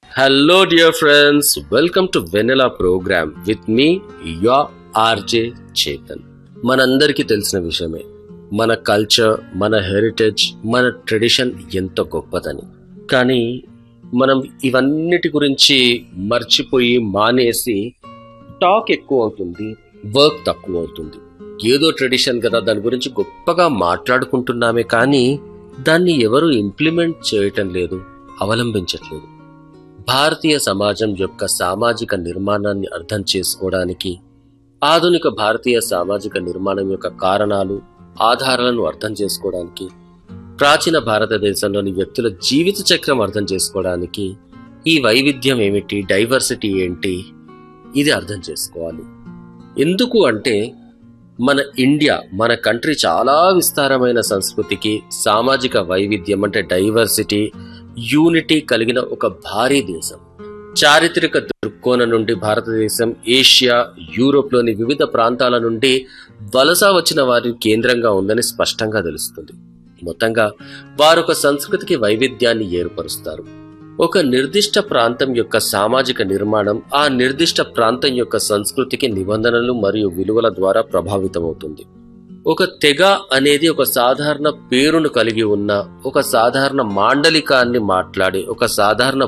Hello, dear friends. Welcome to Vanilla Program with me, your RJ Chetan. మనందరికీ తెలిసిన విషయమే మన కల్చర్ మన హెరిటేజ్ మన ట్రెడిషన్ ఎంత గొప్పదని కానీ మనం ఇవన్నిటి గురించి మర్చిపోయి మానేసి టాక్ ఎక్కువ అవుతుంది వర్క్ తక్కువ అవుతుంది ఏదో ట్రెడిషన్ కదా దాని గురించి గొప్పగా మాట్లాడుకుంటున్నామే కానీ దాన్ని ఎవరు ఇంప్లిమెంట్ చేయటం లేదు అవలంబించట్లేదు భారతీయ సమాజం యొక్క సామాజిక నిర్మాణాన్ని అర్థం చేసుకోవడానికి ఆధునిక భారతీయ సామాజిక నిర్మాణం యొక్క కారణాలు ఆధారాలను అర్థం చేసుకోవడానికి ప్రాచీన భారతదేశంలోని వ్యక్తుల జీవిత చక్రం అర్థం చేసుకోవడానికి ఈ వైవిధ్యం ఏమిటి డైవర్సిటీ ఏంటి ఇది అర్థం చేసుకోవాలి ఎందుకు అంటే మన ఇండియా మన కంట్రీ చాలా విస్తారమైన సంస్కృతికి సామాజిక వైవిధ్యం అంటే డైవర్సిటీ యూనిటీ కలిగిన ఒక భారీ దేశం చారిత్రక దృక్కోణం నుండి భారతదేశం ఏషియా యూరోప్లోని వివిధ ప్రాంతాల నుండి వలస వచ్చిన వారి కేంద్రంగా ఉందని స్పష్టంగా తెలుస్తుంది మొత్తంగా వారు ఒక సంస్కృతికి వైవిధ్యాన్ని ఏర్పరుస్తారు ఒక నిర్దిష్ట ప్రాంతం యొక్క సామాజిక నిర్మాణం ఆ నిర్దిష్ట ప్రాంతం యొక్క సంస్కృతికి నిబంధనలు మరియు విలువల ద్వారా ప్రభావితమవుతుంది ఒక తెగ అనేది ఒక సాధారణ పేరును కలిగి ఉన్న ఒక సాధారణ మాండలికాన్ని మాట్లాడే ఒక సాధారణ